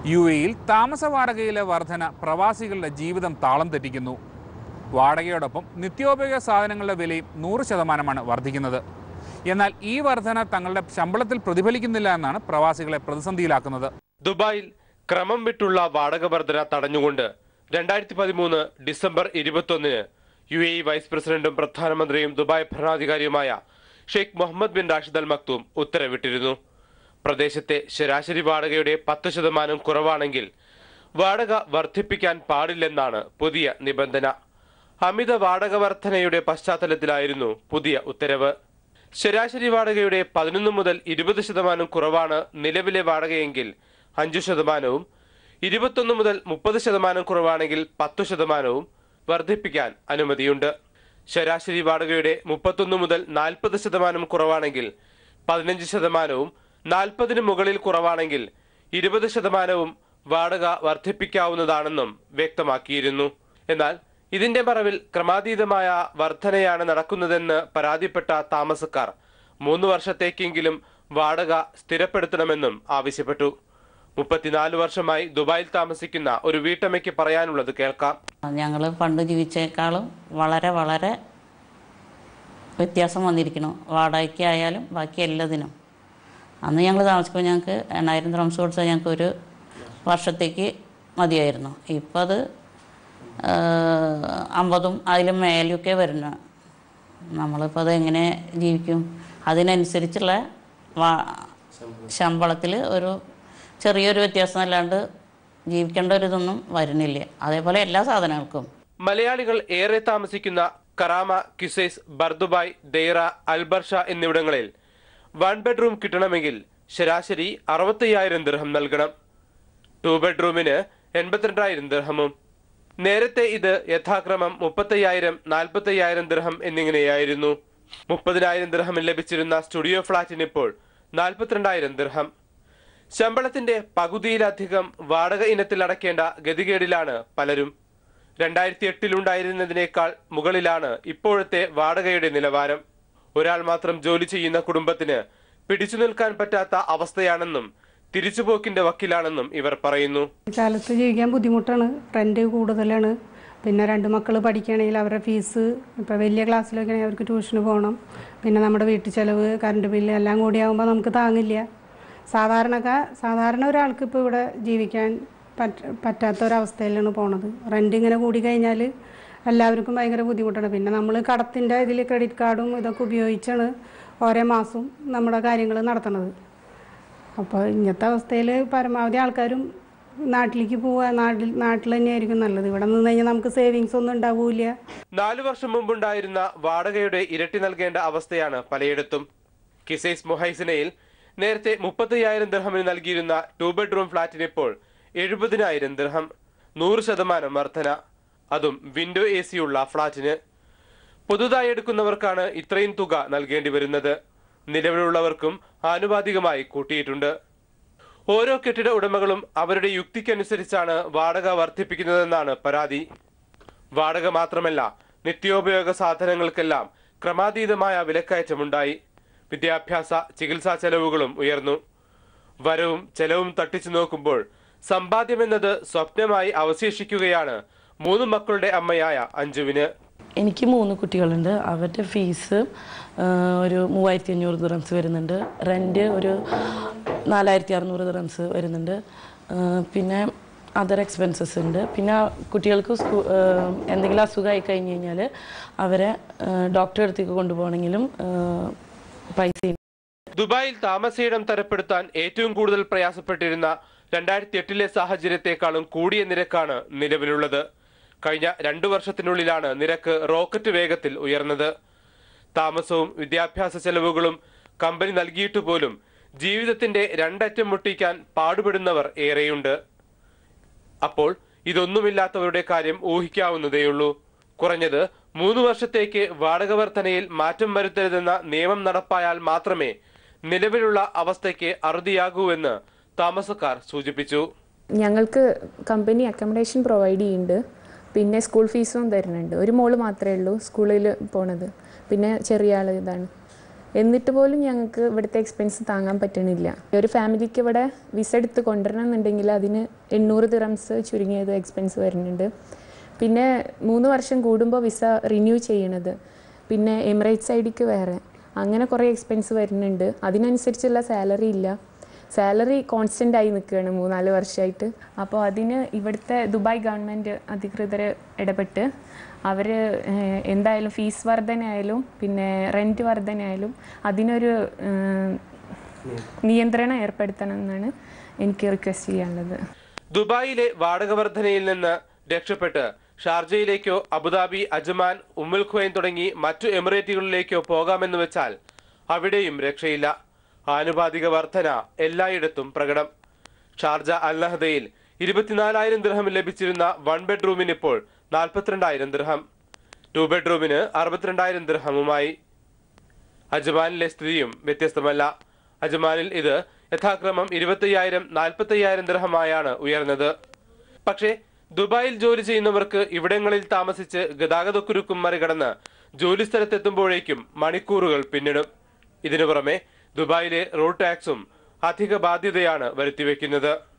U എയിൽ താമസ വാടകയിലെ വർധന പ്രവാസികളുടെ ജീവിതം താളം തെറ്റിക്കുന്നു വാടകയോടൊപ്പം നിത്യോപയോഗ സാധനങ്ങളുടെ വിലയും നൂറ് ശതമാനമാണ് വർദ്ധിക്കുന്നത് എന്നാൽ ഈ വർധന തങ്ങളുടെ ശമ്പളത്തിൽ പ്രതിഫലിക്കുന്നില്ല എന്നാണ് പ്രവാസികളെ പ്രതിസന്ധിയിലാക്കുന്നത് ദുബായിൽ ക്രമം വിട്ടുള്ള വാടക വർധന തടഞ്ഞുകൊണ്ട് രണ്ടായിരത്തി പതിമൂന്ന് ഡിസംബർ ഇരുപത്തൊന്നിന് യു എ ഇ വൈസ് പ്രസിഡന്റും പ്രധാനമന്ത്രിയും ദുബായ് ഭരണാധികാരിയുമായ Sheikh Mohammed bin Rashid Al Maktoum ഉത്തരവിട്ടിരുന്നു പ്രദേശത്തെ ശരാശരി വാടകയുടെ പത്ത് ശതമാനം കുറവാണെങ്കിൽ വാടക വർദ്ധിപ്പിക്കാൻ പാടില്ലെന്നാണ് പുതിയ നിബന്ധന അമിത വാടക വർധനയുടെ പശ്ചാത്തലത്തിലായിരുന്നു പുതിയ ഉത്തരവ് ശരാശരി വാടകയുടെ പതിനൊന്ന് മുതൽ ഇരുപത് ശതമാനം കുറവാണ് നിലവിലെ വാടകയെങ്കിൽ അഞ്ചു ശതമാനവും ഇരുപത്തൊന്ന് മുതൽ മുപ്പത് ശതമാനം കുറവാണെങ്കിൽ പത്തു ശതമാനവും വർദ്ധിപ്പിക്കാൻ അനുമതിയുണ്ട് ശരാശരി വാടകയുടെ മുപ്പത്തൊന്ന് മുതൽ നാൽപ്പത് ശതമാനം കുറവാണെങ്കിൽ പതിനഞ്ച് ശതമാനവും നാൽപ്പതിന് മുകളിൽ കുറവാണെങ്കിൽ ഇരുപത് ശതമാനവും വാടക വർദ്ധിപ്പിക്കാവുന്നതാണെന്നും വ്യക്തമാക്കിയിരുന്നു എന്നാൽ ഇതിന്റെ മറവിൽ ക്രമാതീതമായ വർധനയാണ് നടക്കുന്നതെന്ന് പരാതിപ്പെട്ട താമസക്കാർ മൂന്ന് വർഷത്തേക്കെങ്കിലും വാടക സ്ഥിരപ്പെടുത്തണമെന്നും ആവശ്യപ്പെട്ടു മുപ്പത്തിനാല് വർഷമായി ദുബായിൽ താമസിക്കുന്ന ഒരു വീട്ടമ്മയ്ക്ക് പറയാനുള്ളത് കേൾക്കാം ഞങ്ങൾ പണ്ട് ജീവിച്ചേക്കാളും വളരെ വളരെ വ്യത്യാസം വന്നിരിക്കണം വാടകയ്ക്കായാലും ബാക്കി എല്ലാത്തിനും അന്ന് ഞങ്ങൾ താമസിക്കുമ്പോൾ ഞങ്ങൾക്ക് എണ്ണായിരം ദ്രംസ് കൊടുത്താൽ ഞങ്ങൾക്ക് ഒരു വർഷത്തേക്ക് മതിയായിരുന്നു ഇപ്പം അത് അമ്പതും അതിലും മേലെയൊക്കെ വരുന്ന നമ്മളിപ്പോൾ അത് എങ്ങനെ ജീവിക്കും അതിനനുസരിച്ചുള്ള വാ ശമ്പളത്തിൽ ഒരു ചെറിയൊരു വ്യത്യാസം അല്ലാണ്ട് ജീവിക്കേണ്ട ഒരു ഇതൊന്നും വരുന്നില്ല അതേപോലെ എല്ലാ സാധനങ്ങൾക്കും മലയാളികൾ ഏറെ താമസിക്കുന്ന Karama Qusais Bur Dubai Deira Al Barsha എന്നിവിടങ്ങളിൽ വൺ ബെഡ്റൂം കിട്ടണമെങ്കിൽ ശരാശരി അറുപത്തയ്യായിരം ദിർഹം നൽകണം ടു ബെഡ്റൂമിന് എൺപത്തിരണ്ടായിരം ദിർഹമും നേരത്തെ ഇത് യഥാക്രമം മുപ്പത്തയ്യായിരം നാൽപ്പത്തയ്യായിരം ദിർഹം എന്നിങ്ങനെയായിരുന്നു മുപ്പതിനായിരം ദിർഹം ലഭിച്ചിരുന്ന സ്റ്റുഡിയോ ഫ്ളാറ്റിന് ഇപ്പോൾ നാൽപ്പത്തിരണ്ടായിരം ദിർഹം ശമ്പളത്തിന്റെ പകുതിയിലധികം വാടക ഇനത്തിൽ അടയ്ക്കേണ്ട ഗതികേടിലാണ് പലരും രണ്ടായിരത്തി എട്ടിലുണ്ടായിരുന്നതിനേക്കാൾ മുകളിലാണ് ഇപ്പോഴത്തെ വാടകയുടെ നിലവാരം ഒരാൾ മാത്രം ജോലി ചെയ്യുന്ന കുടുംബത്തിന് പിടിച്ചു നിൽക്കാൻ പറ്റാത്ത അവസ്ഥയാണെന്നും തിരിച്ചുപോക്കിന്റെ വക്കിലാണെന്നും ഇവർ പറയുന്നു കാലത്ത് ജീവിക്കാൻ ബുദ്ധിമുട്ടാണ് റെൻറ്റ് കൂടുതലാണ് പിന്നെ രണ്ട് മക്കൾ പഠിക്കുകയാണെങ്കിൽ അവരുടെ ഫീസ് ഇപ്പോൾ വലിയ ക്ലാസ്സിലൊക്കെ ആണെങ്കിൽ അവർക്ക് ട്യൂഷന് പോകണം പിന്നെ നമ്മുടെ വീട്ടു ചിലവ് കറണ്ട് ബില്ല് എല്ലാം കൂടി ആകുമ്പോൾ നമുക്ക് താങ്ങില്ല സാധാരണക്കാ സാധാരണ ഒരാൾക്ക് ഇപ്പോൾ ഇവിടെ ജീവിക്കാൻ പറ്റ പറ്റാത്ത ഒരവസ്ഥയിലാണ് പോണത് റെൻറ്റ് ഇങ്ങനെ കൂടി കഴിഞ്ഞാൽ എല്ലാവർക്കും ഭയങ്കര ബുദ്ധിമുട്ടാണ് പിന്നെ നമ്മൾ കടത്തിൻ്റെ ഇതിൽ ക്രെഡിറ്റ് കാർഡും ഇതൊക്കെ ഉപയോഗിച്ചാണ് ഓരോ മാസവും നമ്മുടെ കാര്യങ്ങൾ നടത്തണത് അപ്പോൾ ഇങ്ങനത്തെ അവസ്ഥയിൽ പരമാവധി ആൾക്കാരും നാട്ടിലേക്ക് പോവുക നാട്ടിൽ നാട്ടിൽ തന്നെയായിരിക്കും നല്ലത് ഇവിടെ നിന്ന് കഴിഞ്ഞാൽ നമുക്ക് സേവിങ്സ് ഒന്നും ഉണ്ടാവില്ല നാലു വർഷം മുമ്പുണ്ടായിരുന്ന വാടകയുടെ ഇരട്ടി നൽകേണ്ട അവസ്ഥയാണ് പലയിടത്തും കിസൈസ് മൊഹൈസിനയിൽ നേരത്തെ മുപ്പത്തയ്യായിരം ദിർഹമിന് നൽകിയിരുന്ന ടു ബെഡ്റൂം ഫ്ളാറ്റിന് ഇപ്പോൾ എഴുപതിനായിരം ദിർഹം നൂറ് ശതമാനം വർധന അതും വിൻഡോ എ ഉള്ള ഫ്ളാറ്റിന് പുതുതായി എടുക്കുന്നവർക്കാണ് ഇത്രയും തുക നൽകേണ്ടി വരുന്നത് നിലവിലുള്ളവർക്കും ആനുപാതികമായി കൂട്ടിയിട്ടുണ്ട് ഓരോ കെട്ടിട ഉടമകളും അവരുടെ യുക്തിക്കനുസരിച്ചാണ് വാടക വർദ്ധിപ്പിക്കുന്നതെന്നാണ് പരാതി വാടക മാത്രമല്ല നിത്യോപയോഗ സാധനങ്ങൾക്കെല്ലാം ക്രമാതീതമായ വിലക്കയറ്റമുണ്ടായി വിദ്യാഭ്യാസ ചികിത്സാ ചെലവുകളും ഉയർന്നു വരവും ചെലവും തട്ടിച്ചു നോക്കുമ്പോൾ സമ്പാദ്യമെന്നത് സ്വപ്നമായി അവശേഷിക്കുകയാണ് മൂന്ന് മക്കളുടെ അമ്മയായ അഞ്ജുവിന് എനിക്ക് മൂന്ന് കുട്ടികളുണ്ട് അവരുടെ ഫീസ് ഒരു മൂവായിരത്തി അഞ്ഞൂറ് ദിറംസ് വരുന്നുണ്ട് റെൻറ്റ് ഒരു നാലായിരത്തി അറുന്നൂറ് ദിറംസ് വരുന്നുണ്ട് ആ, പിന്നെ അതർ എക്സ്പെൻസസ് ഉണ്ട് പിന്നെ കുട്ടികൾക്ക് സ്കൂ ആ, എന്തെങ്കിലും അസുഖമായി കഴിഞ്ഞ് കഴിഞ്ഞാൽ അവരെ ഡോക്ടറെ അടുത്തേക്ക് കൊണ്ടുപോകണമെങ്കിലും ആ, പൈസ ദുബായിൽ താമസയിടം തരപ്പെടുത്താൻ ഏറ്റവും കൂടുതൽ പ്രയാസപ്പെട്ടിരുന്ന രണ്ടായിരത്തി എട്ടിലെ സാഹചര്യത്തെക്കാളും കൂടിയ നിരക്കാണ് നിലവിലുള്ളത് കഴിഞ്ഞ രണ്ടു വർഷത്തിനുള്ളിലാണ് നിരക്ക് റോക്കറ്റ് വേഗത്തിൽ ഉയർന്നത് താമസവും വിദ്യാഭ്യാസ ചെലവുകളും കമ്പനി നൽകിയിട്ട് പോലും ജീവിതത്തിന്റെ രണ്ടറ്റം മുട്ടിക്കാൻ പാടുപെടുന്നവർ ഏറെയുണ്ട് അപ്പോൾ ഇതൊന്നുമില്ലാത്തവരുടെ കാര്യം ഊഹിക്കാവുന്നതേയുള്ളൂ കുറഞ്ഞത് മൂന്ന് വർഷത്തേക്ക് വാടക വർധനയിൽ മാറ്റം വരുത്തരുതെന്ന നിയമം നടപ്പായാൽ മാത്രമേ നിലവിലുള്ള അവസ്ഥയ്ക്ക് അറുതിയാകൂവെന്ന് താമസക്കാർ സൂചിപ്പിച്ചു ഞങ്ങൾക്ക് കമ്പനി അക്കോമഡേഷൻ പ്രൊവൈഡ് ചെയ്യുന്നുണ്ട് പിന്നെ സ്കൂൾ ഫീസും തരുന്നുണ്ട് ഒരു മോള് മാത്രമേ ഉള്ളൂ സ്കൂളിൽ പോണത് പിന്നെ ചെറിയ ആൾ ഇതാണ് എന്നിട്ട് പോലും ഞങ്ങൾക്ക് ഇവിടുത്തെ എക്സ്പെൻസ് താങ്ങാൻ പറ്റണില്ല ഒരു ഫാമിലിക്ക് ഇവിടെ വിസ എടുത്ത് കൊണ്ടുവരണം എന്നുണ്ടെങ്കിൽ അതിന് എണ്ണൂറ് ദിറംസ് ചുരുങ്ങിയത് എക്സ്പെൻസ് വരുന്നുണ്ട് പിന്നെ മൂന്ന് വർഷം കൂടുമ്പോൾ വിസ റിന്യൂ ചെയ്യണത് പിന്നെ എമിറേറ്റ്സ് ഐ ഡിക്ക് വേറെ അങ്ങനെ കുറേ എക്സ്പെൻസ് വരുന്നുണ്ട് അതിനനുസരിച്ചുള്ള സാലറി ഇല്ല സാലറി കോൺസ്റ്റൻ്റ് ആയി നിൽക്കുകയാണ് മൂന്നാല് വർഷമായിട്ട് അപ്പോൾ അതിന് ഇവിടുത്തെ ദുബായ് ഗവൺമെൻറ് അധികൃതർ ഇടപെട്ട് അവർ എന്തായാലും ഫീസ് വർധനയായാലും പിന്നെ റെൻറ്റ് വർധനയായാലും അതിനൊരു ഏഹ്, നിയന്ത്രണം ഏർപ്പെടുത്തണം എന്നാണ് എനിക്ക് റിക്വസ്റ്റ് ചെയ്യാനുള്ളത് ദുബായിലെ വാടക വർധനയിൽ നിന്ന് രക്ഷപ്പെട്ട് ഷാർജയിലേക്കോ അബുദാബി അജ്മാൻ ഉമ്മുൽ ഖുവൈൻ തുടങ്ങി മറ്റു എമിറേറ്റുകളിലേക്കോ പോകാമെന്ന് വെച്ചാൽ അവിടെയും രക്ഷയില്ല ആനുപാതിക വർധന എല്ലായിടത്തും പ്രകടം ഷാർജ അൽനഹദയിൽ ഇരുപത്തിനാലായിരം ദിർഹം ലഭിച്ചിരുന്ന വൺ ബെഡ്റൂമിന് ഇപ്പോൾ നാൽപ്പത്തിരണ്ടായിരം ദിർഹം ടു ബെഡ്റൂമിന് അറുപത്തിരണ്ടായിരം ദിർഹമുമായി അജ്മാനിലെ സ്ഥിതിയും വ്യത്യസ്തമല്ല അജ്മാനിൽ ഇത് യഥാക്രമം ഇരുപത്തയ്യായിരം നാൽപ്പത്തയ്യായിരം ദിർഹമായാണ് ഉയർന്നത് പക്ഷേ ദുബായിൽ ജോലി ചെയ്യുന്നവർക്ക് ഇവിടങ്ങളിൽ താമസിച്ച് ഗതാഗതക്കുരുക്കും മറികടന്ന് ജോലി സ്ഥലത്തെത്തുമ്പോഴേക്കും മണിക്കൂറുകൾ പിന്നിടും ഇതിനു പുറമെ ദുബായിലെ റോഡ് ടാക്സും അധിക ബാധ്യതയാണ് വരുത്തിവെക്കുന്നത്